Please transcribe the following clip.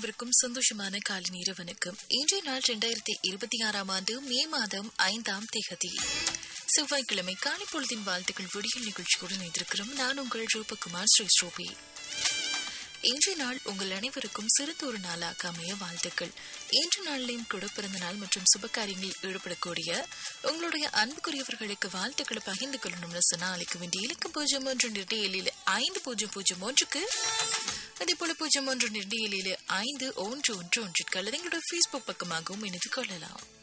அனைவருக்கும் சந்தோஷமான காலை நேர வணக்கம் இன்றைய நாள் இரண்டாயிரத்தி இருபத்தி ஆறாம் ஆண்டு மே மாதம் ஐந்தாம் திகதி செவ்வாய்க்கிழமை காலை பொழுதின் வாழ்த்துக்கள் விடியல் நிகழ்ச்சியுடன் இணைந்திருக்கிறோம் நான் உங்கள் ரூபகுமார் ஸ்ரீ ஸ்ரூபி இன்றைய நாள் உங்கள் அனைவருக்கும் சிறந்த ஒரு நாளாக அமைய வாழ்த்துக்கள் இன்று நாளிலையும் கூட பிறந்த நாள் மற்றும் சுப காரியங்களில் ஈடுபடக்கூடிய உங்களுடைய அன்புக்குரியவர்களுக்கு வாழ்த்துக்களை பகிர்ந்து கொள்ளணும்னு சொன்னா அளிக்க வேண்டிய இலக்கம் பூஜ்ஜியம் ஒன்று நிர்ணயில ஐந்து பூஜ்ஜியம் பூஜ்ஜியம் ஒன்றுக்கு அதே போல பூஜ்ஜியம் ஒன்று நிர்ணயில ஐந்து ஒன்று ஒன்று ஒன்றிற்கு அல்லது எங்களுடைய ஃபேஸ்புக் பக்கமாகவும் இணைந்து கொள்ளலாம்